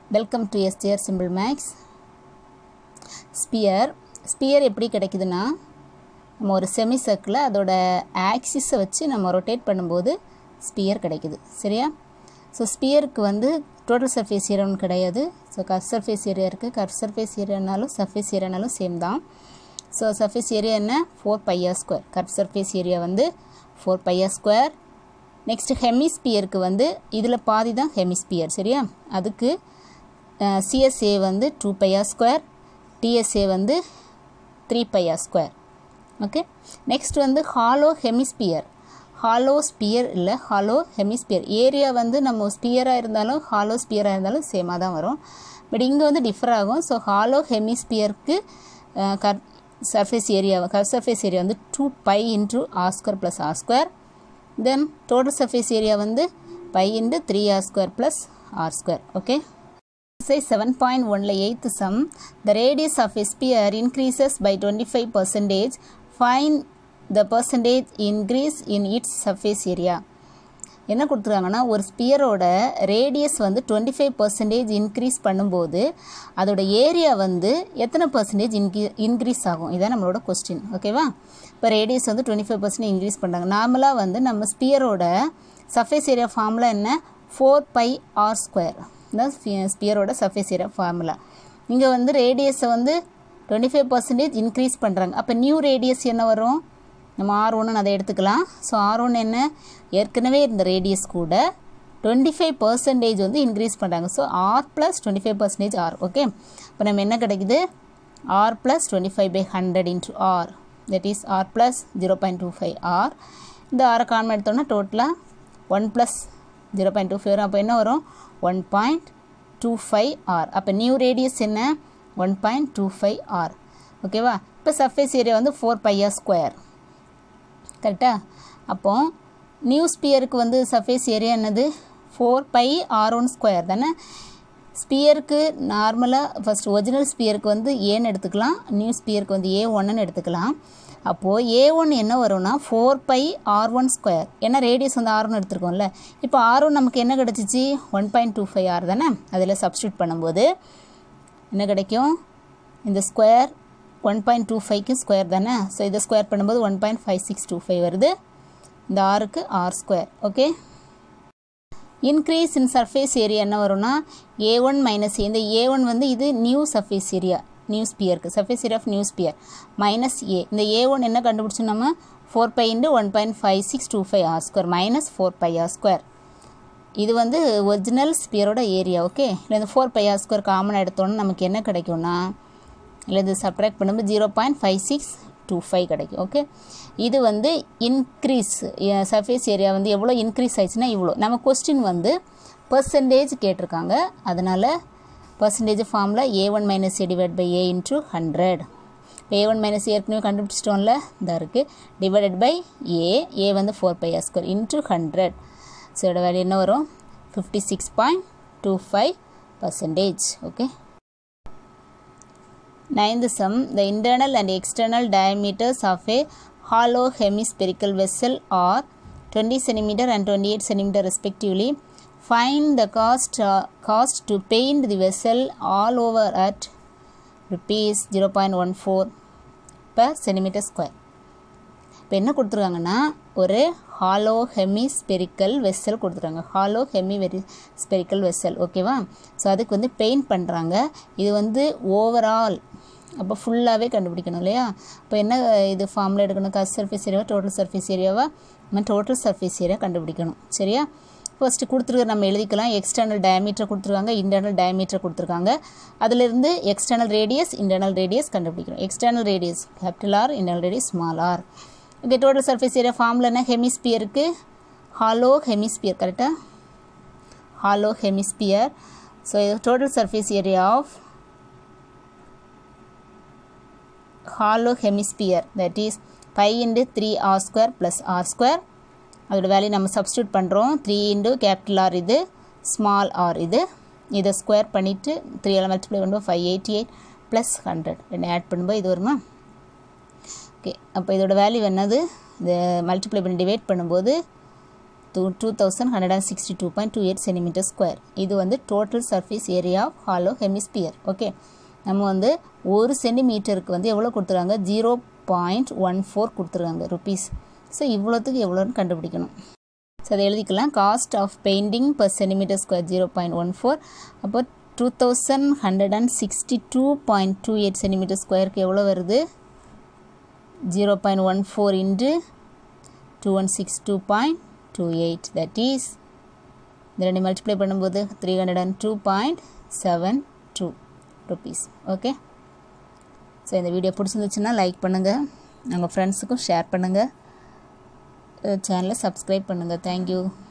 Welcome to STR simple maths sphere sphere எப்படி கிடைக்குதுன்னா நம்ம ஒரு செமி சர்க்கிளை அதோட ஆக்சிஸை வச்சு நம்ம ரொட்டேட் பண்ணும்போது ஸ்பியர் கிடைக்குது சரியா ஸோ ஸ்பியருக்கு வந்து டோட்டல் சர்ஃபேஸ் ஏரியான்னு கிடையாது ஸோ கர் சர்ஃபேஸ் ஏரியா இருக்குது கர் சர்ஃபேஸ் ஏரியானாலும் சர்ஃபேஸ் ஏரியானாலும் சேம் தான் ஸோ சர்ஃபேஸ் ஏரியா என்ன four pi r square curved surface area வந்து ஃபோர் பையா ஸ்கொயர் நெக்ஸ்ட் ஹெமிஸ்பியருக்கு வந்து இதில் பாதி தான் ஹெமிஸ்பியர் சரியா அதுக்கு சிஎஸ்ஏ வந்து டூ பையா ஸ்கொயர் டிஎஸ்ஏ வந்து three pi r square okay next வந்து ஹாலோ ஹெமிஸ்பியர் ஹாலோ ஸ்பியர் இல்லை ஹாலோ ஹெமிஸ்பியர் ஏரியா வந்து நம்ம ஸ்பியராக இருந்தாலும் ஹாலோ ஸ்பியராக இருந்தாலும் சேமாக தான் வரும் பட் இங்கே வந்து டிஃபர் ஆகும் ஸோ ஹாலோ ஹெமிஸ்பியருக்கு curved surface area curved surface area வந்து two pi into r square plus R square then total surface area வந்து pi into three R square plus R square okay exercise 7.1 8th sum the radius of a sphere increases by 25 percentage find the percentage increase in its surface area என்ன கொடுத்துருக்காங்கன்னா ஒரு ஸ்பியரோட radius வந்து twenty five percentage increase பண்ணும்போது அதோட area வந்து எத்தனை percentage இன்க்ரீ increase ஆகும் இதான் நம்மளோட கொஸ்டின் ஓகேவா இப்போ ரேடியஸ் வந்து டுவெண்ட்டி ஃபைவ் பர்சன்ட் இன்க்ரீஸ் பண்ணுறாங்க நார்மலாக வந்து நம்ம ஸ்பியரோட சர்ஃபேஸ் ஏரியா ஃபார்முலா என்ன ஃபோர் பை ஆர் ஸ்கொயர் தான் ஸ்பியரோட சர்ஃபேஸ் ஏரியா ஃபார்முலா இங்கே வந்து ரேடியஸை வந்து டுவெண்ட்டி ஃபைவ் பர்சன்டேஜ் இன்க்ரீஸ் பண்ணுறாங்க அப்போ நியூ ரேடியஸ் என்ன வரும் நம்ம ஆர் ஒன்னு அதை எடுத்துக்கலாம் ஸோ ஆர் ஒன் என்ன ஏற்கனவே இருந்த ரேடியஸ் கூட டுவெண்ட்டி ஃபைவ் பர்சன்டேஜ் வந்து இன்க்ரீஸ் பண்ணுறாங்க so r plus twenty five percentage r okay இப்போ நம்ம என்ன கிடைக்குது r plus twenty five by hundred into r that is r plus zero point two five r இந்த ஆரை கான்ம எடுத்தோம்னா டோட்டலாக one plus zero point two five வரும் அப்போ என்ன வரும் one point two five r அப்போ நியூ ரேடியஸ் என்ன one point two five r ஓகேவா இப்போ சர்ஃபேஸ் ஏரியா வந்து ஃபோர் பையா ஸ்கொயர் கரெக்டாக அப்போ நியூ ஸ்பியருக்கு வந்து சர்ஃபேஸ் ஏரியா என்னது four pi r one square தானே ஸ்பியருக்கு நார்மலாக ஃபஸ்ட் ஒரிஜினல் ஸ்பியருக்கு வந்து ஏன்னு எடுத்துக்கலாம் நியூ ஸ்பியருக்கு வந்து ஏ ஒன்னு எடுத்துக்கலாம் அப்போது ஏ ஒன் என்ன வரும்னா four pi r one square ஏன்னா ரேடியஸ் வந்து ஆர் ஒன் எடுத்துருக்கோம்ல இப்போ ஆர் ஒன் நமக்கு என்ன கிடச்சிச்சு one point two five r தானே அதில் சப்ஸ்டியூட் பண்ணும்போது என்ன கிடைக்கும் இந்த ஸ்கொயர் ஒன் பாயிண்ட் டூ ஃபைவ்க்கு ஸ்கொயர் தானே ஸோ இதை ஸ்கொயர் பண்ணும்போது one point five six two five வருது இந்த ஆருக்கு r square okay increase in surface area என்ன வரும்னா ஏ ஒன் மைனஸ் இந்த ஏ ஒன் வந்து இது நியூ சர்ஃபேஸ் ஏரியா நியூ ஸ்பியருக்கு surface area of new sphere minus A இந்த ஏ ஒன் என்ன கண்டுபிடிச்சோம் நம்ம four pi into one point five six two five r square minus four pi r square இது வந்து original ஸ்பியரோட ஏரியா ஓகே இல்லை இந்த four pi r square common எடுத்தோன்னா நமக்கு என்ன கிடைக்கும்னா இல்லை இது சப்ராக்ட் பண்ணும்போது zero point five six two five கிடைக்கும் ஓகே இது வந்து இன்க்ரீஸ் சர்ஃபேஸ் ஏரியா வந்து எவ்வளோ இன்க்ரீஸ் ஆயிடுச்சுன்னா இவ்வளோ நம்ம கொஸ்டின் வந்து பர்சன்டேஜ் கேட்டிருக்காங்க அதனால் பர்சன்டேஜ் ஃபார்மில் A one minus A divide by A into hundred A one minus ஏற்கனவே கண்டுபிடிச்சிட்டோம்ல இந்த இருக்குது டிவைடட் பை ஏ ஏ வந்து four pi square into hundred so இதோட வேல்யூ என்ன வரும் fifty six point two five percentage okay Ninth sum, the internal and external diameters of a hollow hemispherical vessel are 20 cm and 28 cm respectively. Find the cost, uh, cost to paint the vessel all over at rupees 0.14 per centimeter square. இப்போ என்ன கொடுத்துருக்காங்கன்னா ஒரு hollow hemispherical vessel கொடுத்துருக்காங்க hollow hemi very spherical vessel ஓகேவா so அதுக்கு வந்து paint பண்ணுறாங்க இது வந்து ஓவரால் அப்போ ஃபுல்லாகவே கண்டுபிடிக்கணும் இல்லையா இப்போ என்ன இது ஃபார்மில் எடுக்கணும் கஸ் சர்ஃபேஸ் ஏரியாவா டோட்டல் சர்ஃபேஸ் ஏரியாவா நம்ம டோட்டல் சர்ஃபேஸ் ஏரியா கண்டுபிடிக்கணும் சரியா ஃபஸ்ட்டு கொடுத்துருக்க நம்ம எழுதிக்கலாம் எக்ஸ்டர்னல் டயமீட்டர் கொடுத்துருக்காங்க இன்டர்னல் டயமீட்டர் கொடுத்துருக்காங்க அதிலிருந்து எக்ஸ்டர்னல் ரேடியஸ் இன்டர்னல் ரேடியஸ் கண்டுபிடிக்கணும் external radius capital R internal radius small R okay total surface area ஃபார்மில் என்ன ஹெமிஸ்பியருக்கு ஹாலோ ஹெமிஸ்பியர் கரெக்டாக hollow hemisphere so total surface area of hollow hemisphere that is pi into three R square plus R square அதோட value நம்ம substitute பண்ணுறோம் three into capital R இது small R இது இதை ஸ்கொயர் பண்ணிவிட்டு த்ரீயால் மல்டிப்ளை பண்ணும்போது five eighty eight plus hundred ரெண்டு add பண்ணும்போது இது வருமா ஓகே அப்போ இதோட வேல்யூ என்னது இது மல்டிப்ளை பண்ணி டிவைட் பண்ணும்போது two two thousand hundred and sixty two point two eight centimetre square இது வந்து total surface area of hollow hemisphere okay நம்ம வந்து ஒரு சென்டிமீட்டருக்கு வந்து எவ்வளோ கொடுத்துருக்காங்க ஜீரோ பாயிண்ட் ஒன் ஃபோர் கொடுத்துருக்காங்க ருபீஸ் ஸோ இவ்வளோத்துக்கு எவ்வளோன்னு கண்டுபிடிக்கணும் ஸோ அதை எழுதிக்கலாம் cost of painting per centimetre square zero point one four அப்போ two thousand hundred and sixty two point two eight centimetre ஸ்கொயருக்கு எவ்வளோ வருது zero point one four into two one six two point two eight that is இந்த ரெண்டு multiply பண்ணும்போது three hundred and two point seven two rupees okay so இந்த video பிடிச்சிருந்துச்சுன்னா like பண்ணுங்கள் உங்கள் ஃப்ரெண்ட்ஸுக்கும் ஷேர் பண்ணுங்கள் சேனலை சப்ஸ்கிரைப் பண்ணுங்கள் தேங்க்யூ